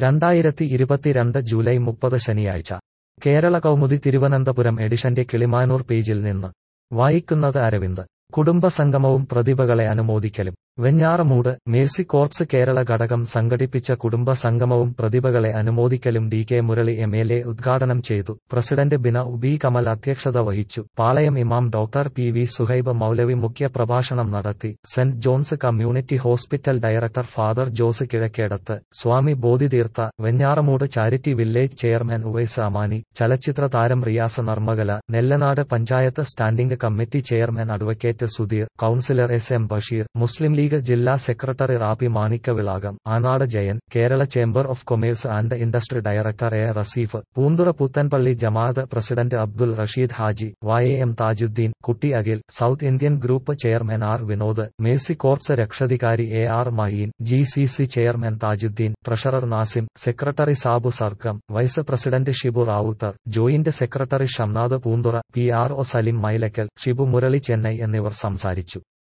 രണ്ടായിരത്തി ഇരുപത്തിരണ്ട് ജൂലൈ മുപ്പത് ശനിയാഴ്ച കേരള കൗമുദി തിരുവനന്തപുരം എഡിഷന്റെ കിളിമാനൂർ പേജിൽ നിന്ന് വായിക്കുന്നത് അരവിന്ദ് കുടുംബസംഗമവും പ്രതിഭകളെ അനുമോദിക്കലും വെഞ്ഞാറമൂട് മേഴ്സി കോർപ്സ് കേരള ഘടകം സംഘടിപ്പിച്ച കുടുംബ സംഗമവും പ്രതിഭകളെ അനുമോദിക്കലും D K Murali M L A ഉദ്ഘാടനം ചെയ്തു പ്രസിഡന്റ് ബിന ഉബി കമൽ അധ്യക്ഷത വഹിച്ചു പാളയം ഇമാം doctor P V Suhaib Moulavi മുഖ്യ പ്രഭാഷണം നടത്തി Saint John's community hospital director father Jose Kizhakkedathu swami Bodhitheertha Venjaramoodu charity village chairman Uvais Amani ചലച്ചിത്ര താരം Riyas Narmakala Nellanad panchayat standing committee chairman advocate Sudheer councillor S M Basheer Muslim League ജില്ലാ secretary Rabi Manikkavilakam Anad Jayan Kerala chamber of commerce and industry director A Raseef Poonthura Puthanpally Jamaath president Abdul Rasheed Haji Y M Thajudheen കുട്ടി Akhil south Indian group chairman R Vinod Mercy Corps രക്ഷാധികാരി A R Maheen G C C chairman Thajudheen treasurer Nasim secretary Sabu Sarkam vice president Shibu Rawther joint secretary Shamnad Poonthura P R O Salim Mylakkal Shibu Murali Chennai എന്നിവർ സംസാരിച്ചു